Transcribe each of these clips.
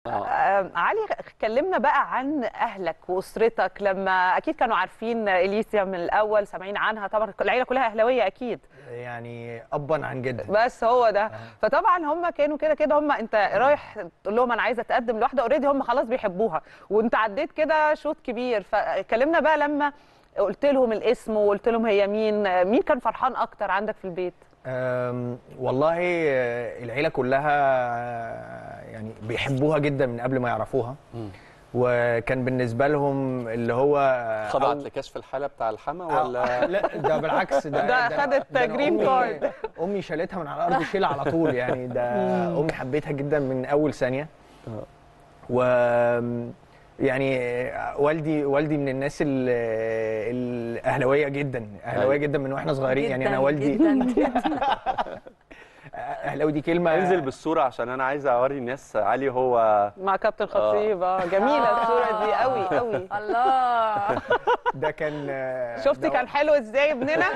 آه، علي كلمنا بقى عن اهلك واسرتك لما اكيد كانوا عارفين اليسيا من الاول سامعين عنها طبعا العيله كلها اهلاويه اكيد يعني ابا عن جدا بس هو ده فطبعا هم كانوا كده كده هم انت رايح تقول لهم انا عايزه اتقدم لواحده اوريدي هم خلاص بيحبوها وانت عديت كده شوط كبير فكلمنا بقى لما قلت لهم الاسم وقلت لهم هي مين مين كان فرحان اكتر عندك في البيت أم، والله آه، العيله كلها آه، يعني بيحبوها جدا من قبل ما يعرفوها وكان بالنسبه لهم اللي هو خضعت أو- لكشف الحاله بتاع الحما أو- ولا لا ده بالعكس ده ده خدت ده أنا جرين أمي- كارد. امي شالتها من على الارض شيلها على طول يعني ده امي حبيتها جدا من اول ثانيه و يعني والدي والدي من الناس ال- الاهلاويه جدا اهلاويه أيوة. جدا من واحنا صغيرين يعني انا جداً، والدي جداً جداً. اهلاوي دي كلمه انزل بالصوره عشان انا عايز اوري الناس علي هو مع كابتن خطيب اه جميله الصوره دي قوي قوي الله ده كان شفتي ده- كان حلو ازاي ابننا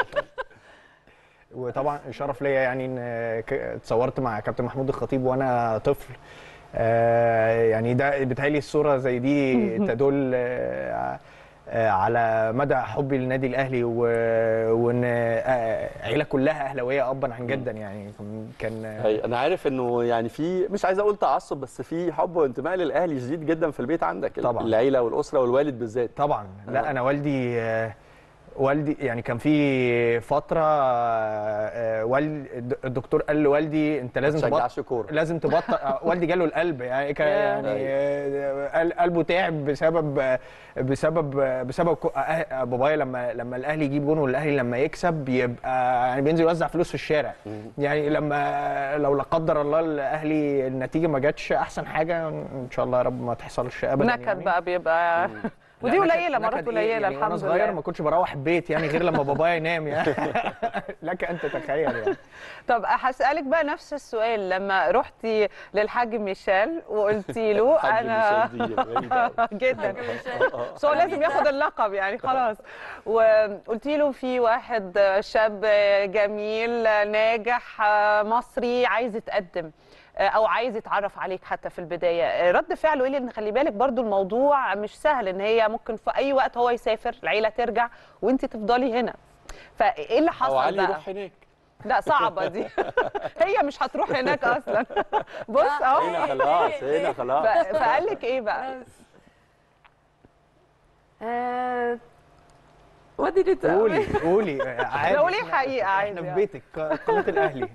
وطبعا شرف ليا يعني ان ك- اتصورت مع كابتن محمود الخطيب وانا طفل آه، يعني ده بتهيألي الصوره زي دي تدل آه، آه، على مدى حبي للنادي الاهلي و- وان آه، عيله كلها اهلاويه ابا عن جدا يعني كان هي انا عارف انه يعني في مش عايز اقول تعصب بس في حب وانتماء للاهلي شديد جدا في البيت عندك طبعاً. العيله والاسره والوالد بالذات طبعا لا آه. انا والدي آه، والدي يعني كان في فتره آه، والد الدكتور قال لوالدي انت لازم ما تبطل تشجعش كوره لازم تبطل آه، والدي جاله القلب يعني كان يعني آه، قل- قلبه تعب بسبب آه، بسبب آه، بسبب كو- آه، آه، بابايا لما لما الاهلي يجيب جون والاهلي لما يكسب يبقى يعني بينزل يوزع فلوس في الشارع يعني لما لو لا قدر الله الاهلي النتيجه ما جاتش احسن حاجه ان شاء الله يا رب ما تحصلش ابدا نكد يعني. بقى بيبقى ودي لا، نكد- قليله مرات نكد إيه؟ قليله يعني وانا الحمد صغير لله ما كنتش بروح البيت يعني غير لما بابايا ينام يعني لك ان تتخيل يعني طب هسألك بقى نفس السؤال لما رحتي للحاج ميشيل وقلتي له حاج انا ميشيل دي غريبة أوي. جدا بس هو لازم ياخد اللقب يعني خلاص وقلتي له في واحد شاب جميل ناجح مصري عايز يتقدم او عايز يتعرف عليك حتى في البدايه رد فعله ايه لان خلي بالك برضو الموضوع مش سهل ان هي ممكن في اي وقت هو يسافر العيله ترجع وانت تفضلي هنا فايه اللي او حصل علي بقى يروح هناك لا صعبة دي هي مش هتروح هناك أصلا بص أهو هنا خلاص هنا ف- خلاص فقال لك إيه بقى؟ Uh, what did it tell me? قولي قولي عادي لا، قولي حقيقة عادي احنا في يعني. بيتك قناه الاهلي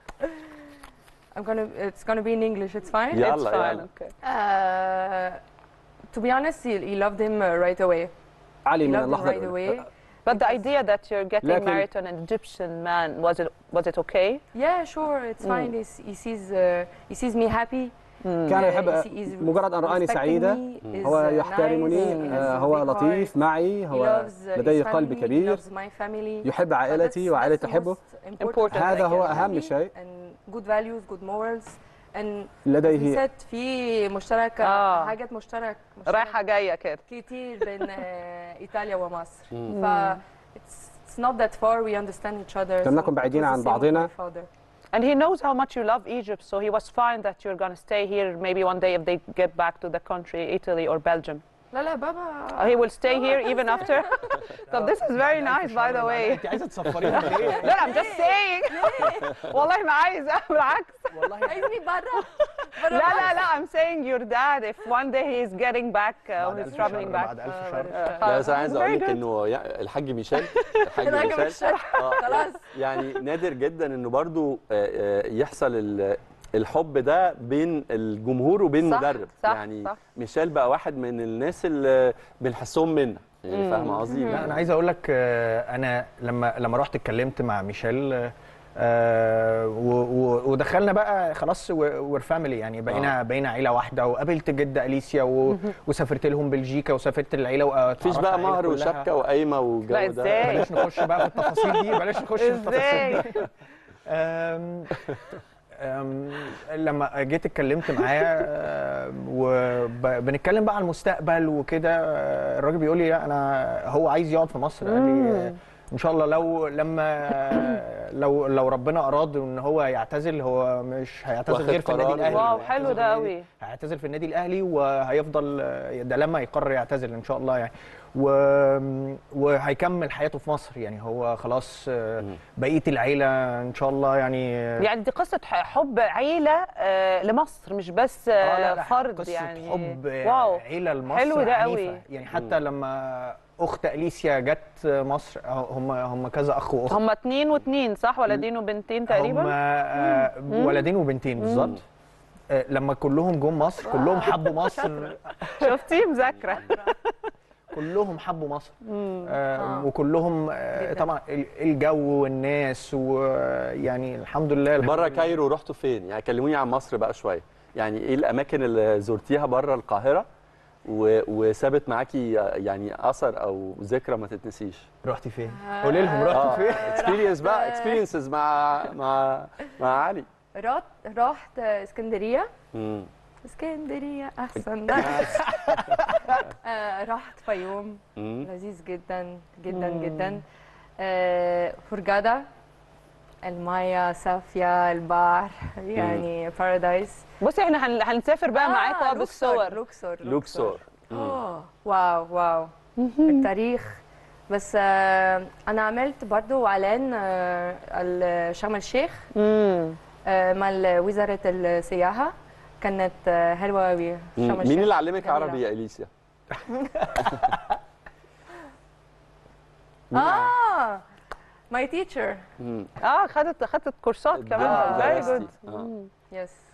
I'm gonna. It's gonna be in English. It's fine. Yeah. It's يلا، fine, يلا. okay. Uh, to be honest, he, he loved him uh, right away. علي He من loved him اللحظه right الأولى. away. But the idea that you're getting لكن- married to an Egyptian man, was it was it okay? Yeah, sure. It's fine. He, s- he sees. Uh, he sees me happy. كان Uh, يحب he- he's مجرد ان رآني respecting سعيده me, is, هو uh, يحترمني nice, آه، has a هو big لطيف heart. معي He هو loves, uh, لديه his قلب family, كبير He loves my family. يحب So عائلتي that's- وعائلتي that's the تحبه most Important. هذا هو like, أهم family شيء. and good values good morals and لديه ست في مشترك آه. حاجات مشترك مشترك رايحة جاية كده كتير بين آه، ايطاليا ومصر ف it's, it's not that far we understand each other لم so نكن it بعيدين was the عن same with بعضنا. my father. And he knows how much you love Egypt, so he was fine that you're gonna stay here maybe one day if they get back to the country, Italy or Belgium. لا لا بابا Uh, he will stay here even after. so this is very nice, by the way. انت عايزه تسفريني ليه؟ لا I'm just saying. والله ما عايزة بالعكس. والله عايزني برا لا لا لا I'm saying your dad if one day he is getting back uh, بعد he's ألف traveling شر، back. بعد ألف شر. لا بس انا عايز Very اقول لك good. انه يا- الحاج ميشيل الحاج الحاج ميشيل ميشيل. آه، خلاص. يعني نادر جدا انه برضو آه، آه، يحصل ال- الحب ده بين الجمهور وبين صح، المدرب صح، يعني صح. ميشيل بقى واحد من الناس اللي بنحسهم منا يعني فاهمه قصدي لا انا عايز اقول لك آه، انا لما لما رحت اتكلمت مع ميشيل آه، و- و- ودخلنا بقى خلاص وير فاميلي يعني بقينا آه. بقينا عيله واحده وقابلت جده اليسيا و- وسافرت لهم بلجيكا وسافرت العيله واتعرفت مفيش بقى على العيلة مهر كلها. وشبكه وقايمه والجو لا، ده إزاي؟ بلاش نخش بقى في التفاصيل دي بلاش نخش في التفاصيل ازاي؟ دي أم أم لما جيت اتكلمت معاه أم، وبنتكلم بقى على المستقبل وكده أه، الراجل بيقول لي لا انا هو عايز يقعد في مصر قال لي ان شاء الله لو لما لو لو ربنا اراد ان هو يعتزل هو مش هيعتزل واخد غير في النادي قرار. الاهلي واو هيعتزل حلو في ده النادي- قوي هيعتزل في النادي الاهلي وهيفضل ده لما يقرر يعتزل ان شاء الله يعني و... وهيكمل حياته في مصر يعني هو خلاص آه، بقيه العيله ان شاء الله يعني يعني دي قصه ح- حب عيله آه، لمصر مش بس آه، آه، لا، لا، فرد قصة يعني حب واو عيله لمصر حلو ده عنيفة. قوي. يعني حتى لما اخت اليسيا جت مصر آه، هم هم كذا اخ واخت هم اتنين واتنين صح ولدين وبنتين هم تقريبا آه، ولدين وبنتين بالظبط آه، لما كلهم جم مصر كلهم حبوا مصر شفتي مذاكره كلهم حبوا مصر آه آه. وكلهم آه جداً. طبعا ال- الجو والناس ويعني الحمد لله الحمد بره لله. كايرو رحتوا فين؟ يعني كلموني عن مصر بقى شويه يعني ايه الاماكن اللي زرتيها بره القاهره و... وسابت معاكي يعني اثر او ذكرى ما تتنسيش رحتي فين؟ قولي لهم رحتي اه فين؟ اكسبيرينس بقى رحت- اكسبيرينسز مع مع مع علي رحت رحت اسكندريه مم. اسكندريه احسن آه، رحت فيوم مم. لذيذ جدا جدا جدا آه، فرجاده المياه صافيه البحر يعني بارادايس بصي احنا هن- هنسافر بقى معاكم بالصور لوكسور لوكسور مم. آه، واو واو التاريخ بس آه، انا عملت برضو اعلان آه، ال- شرم الشيخ امم آه، مع ال- وزاره السياحه كانت آه، حلوه قوي مم. شرم الشيخ مين اللي علمك جميلة. عربي يا اليسيا؟ مين اه ماي تيتشر مم. اه خدت خدت كورسات كمان آه، فيري درستي. جود آه. يس